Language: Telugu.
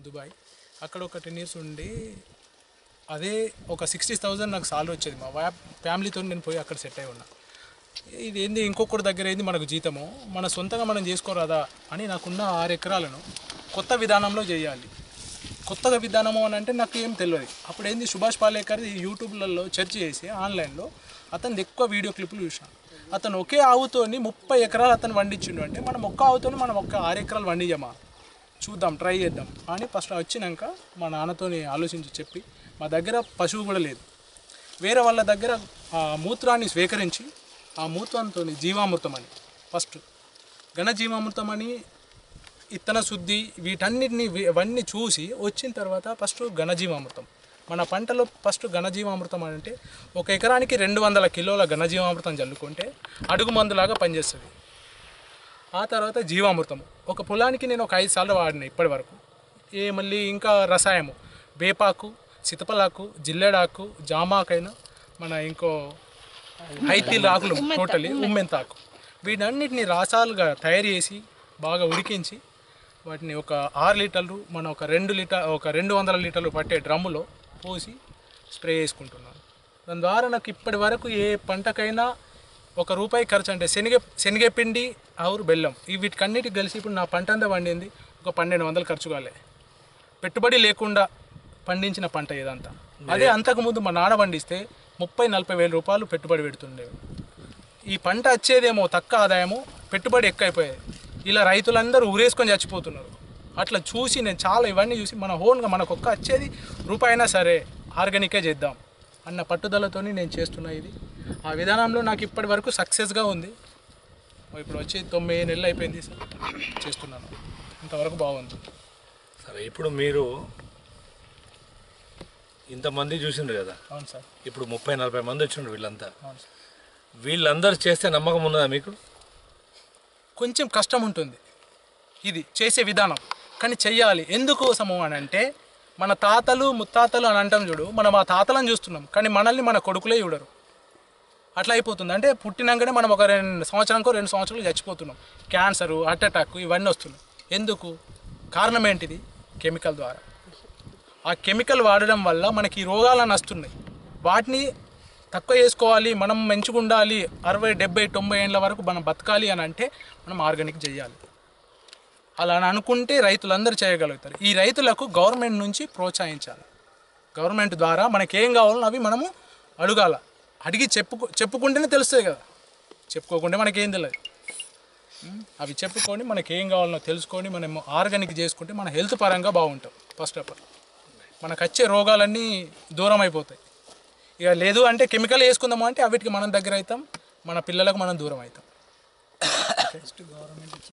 దుబాయ్ అక్కడ ఒక టెన్ ఇయర్స్ ఉండి అదే ఒక సిక్స్టీ థౌజండ్ నాకు సాలరీ వచ్చేది మా వ్యా ఫ్యామిలీతో నేను పోయి అక్కడ సెట్ అయి ఉన్నా ఇది ఏంది ఇంకొకటి దగ్గర ఏంది మనకు జీతము మన సొంతంగా మనం చేసుకోరాదా అని నాకున్న ఆరు ఎకరాలను కొత్త విధానంలో చేయాలి కొత్తగా విధానము అని అంటే నాకు ఏం తెలియదు అప్పుడు ఏంది సుభాష్ పాలేకర్ ఈ యూట్యూబ్లలో సెర్చ్ చేసి ఆన్లైన్లో అతను ఎక్కువ వీడియో క్లిప్లు చూసాను అతను ఒకే ఆవుతోని ముప్పై ఎకరాలు అతను వండించిండు అంటే మనం ఒక్క ఆవుతోని మనం ఒక్క ఆరు ఎకరాలు వండియమా చూద్దాం ట్రై చేద్దాం అని ఫస్ట్ వచ్చినాక మా నాన్నతోని ఆలోచించి చెప్పి మా దగ్గర పశువు కూడా లేదు వేరే వాళ్ళ దగ్గర ఆ మూత్రాన్ని స్వీకరించి ఆ మూత్రంతో జీవామృతం అని ఫస్ట్ ఘన జీవామృతం అని ఇత్తన శుద్ధి వీటన్నిటిని వి- అవన్నీ చూసి వచ్చిన తర్వాత ఫస్ట్ ఘనజీవామృతం మన పంటలో ఫస్ట్ ఘనజీవామృతం అని అంటే ఒక ఎకరానికి రెండు వందల కిలోల ఘనజీవామృతం చల్లుకుంటే అడుగు మందులాగా పనిచేస్తుంది ఆ తర్వాత జీవామృతం ఒక పొలానికి నేను ఒక ఐదు సార్లు వాడిన ఇప్పటి వరకు ఏ మళ్ళీ ఇంకా రసాయము వేపాకు సితపలాకు జిల్లెడాకు జామాకైనా మన ఇంకో ఐతిల్ ఆకులు టోటలీ ఉమ్మెంతాకు వీటన్నిటిని రసాలుగా తయారు చేసి బాగా ఉడికించి వాటిని ఒక ఆరు లీటర్లు మన ఒక రెండు లీటర్ ఒక రెండు వందల లీటర్లు పట్టే డ్రమ్ములో పోసి స్ప్రే చేసుకుంటున్నాను దాని ద్వారా నాకు ఇప్పటి వరకు ఏ పంటకైనా ఒక రూపాయి ఖర్చు అంటే శనగ శనగపిండి ఆవురు బెల్లం ఈ వీటికన్నిటికి కలిసి ఇప్పుడు నా పంట అంతా పండింది ఒక పన్నెండు వందలు ఖర్చు కాలే పెట్టుబడి లేకుండా పండించిన పంట ఇదంతా అదే అంతకుముందు మా నాన్న పండిస్తే ముప్పై నలభై వేల రూపాయలు పెట్టుబడి పెడుతుండేవి ఈ పంట వచ్చేదేమో తక్కువ ఆదాయము పెట్టుబడి ఎక్కువైపోయేది ఇలా రైతులందరూ ఊరేసుకొని చచ్చిపోతున్నారు అట్లా చూసి నేను చాలా ఇవన్నీ చూసి మన ఓన్గా మనకు ఒక్క వచ్చేది రూపాయి అయినా సరే ఆర్గానికే చేద్దాం అన్న పట్టుదలతోని నేను చేస్తున్నా ఇది ఆ విధానంలో నాకు ఇప్పటి వరకు సక్సెస్గా ఉంది ఇప్పుడు వచ్చి తొమ్మిది నెలలు అయిపోయింది సార్ చేస్తున్నాను ఇంతవరకు బాగుంది సరే ఇప్పుడు మీరు ఇంతమంది చూసిండ్రు కదా అవును సార్ ఇప్పుడు ముప్పై నలభై మంది వచ్చిండ్రు వీళ్ళంతా అవును సార్ వీళ్ళందరూ చేస్తే నమ్మకం ఉన్నదా మీకు కొంచెం కష్టం ఉంటుంది ఇది చేసే విధానం కానీ చెయ్యాలి ఎందుకోసము అని అంటే మన తాతలు ముత్తాతలు అని అంటాం చూడు మనం ఆ తాతలను చూస్తున్నాం కానీ మనల్ని మన కొడుకులే చూడరు అట్లా అయిపోతుంది అంటే పుట్టినాకనే మనం ఒక రెండు సంవత్సరానికో రెండు సంవత్సరాలు చచ్చిపోతున్నాం క్యాన్సరు హార్ట్ అటాక్ ఇవన్నీ వస్తున్నాయి ఎందుకు కారణం ఏంటిది కెమికల్ ద్వారా ఆ కెమికల్ వాడడం వల్ల మనకి ఈ రోగాలను వస్తున్నాయి వాటిని తక్కువ చేసుకోవాలి మనం మంచిగా ఉండాలి అరవై డెబ్బై తొంభై ఏళ్ళ వరకు మనం బతకాలి అని అంటే మనం ఆర్గానిక్ చేయాలి అలా అని అనుకుంటే రైతులందరూ చేయగలుగుతారు ఈ రైతులకు గవర్నమెంట్ నుంచి ప్రోత్సహించాలి గవర్నమెంట్ ద్వారా మనకి ఏం కావాలో అవి మనము అడగాల అడిగి చెప్పుకో చెప్పుకుంటేనే తెలుస్తుంది కదా చెప్పుకోకుంటే మనకేం తెలియదు ఉం? అవి చెప్పుకొని మనకి ఏం కావాలనో తెలుసుకొని మనం ఆర్గానిక్ చేసుకుంటే మన హెల్త్ పరంగా బాగుంటాం ఫస్ట్ ఆఫ్ ఆల్ మనకు వచ్చే రోగాలన్నీ దూరం అయిపోతాయి ఇక లేదు అంటే కెమికల్ వేసుకుందాము అంటే అవిటికి మనం దగ్గర అవుతాం మన పిల్లలకు మనం దూరం అవుతాం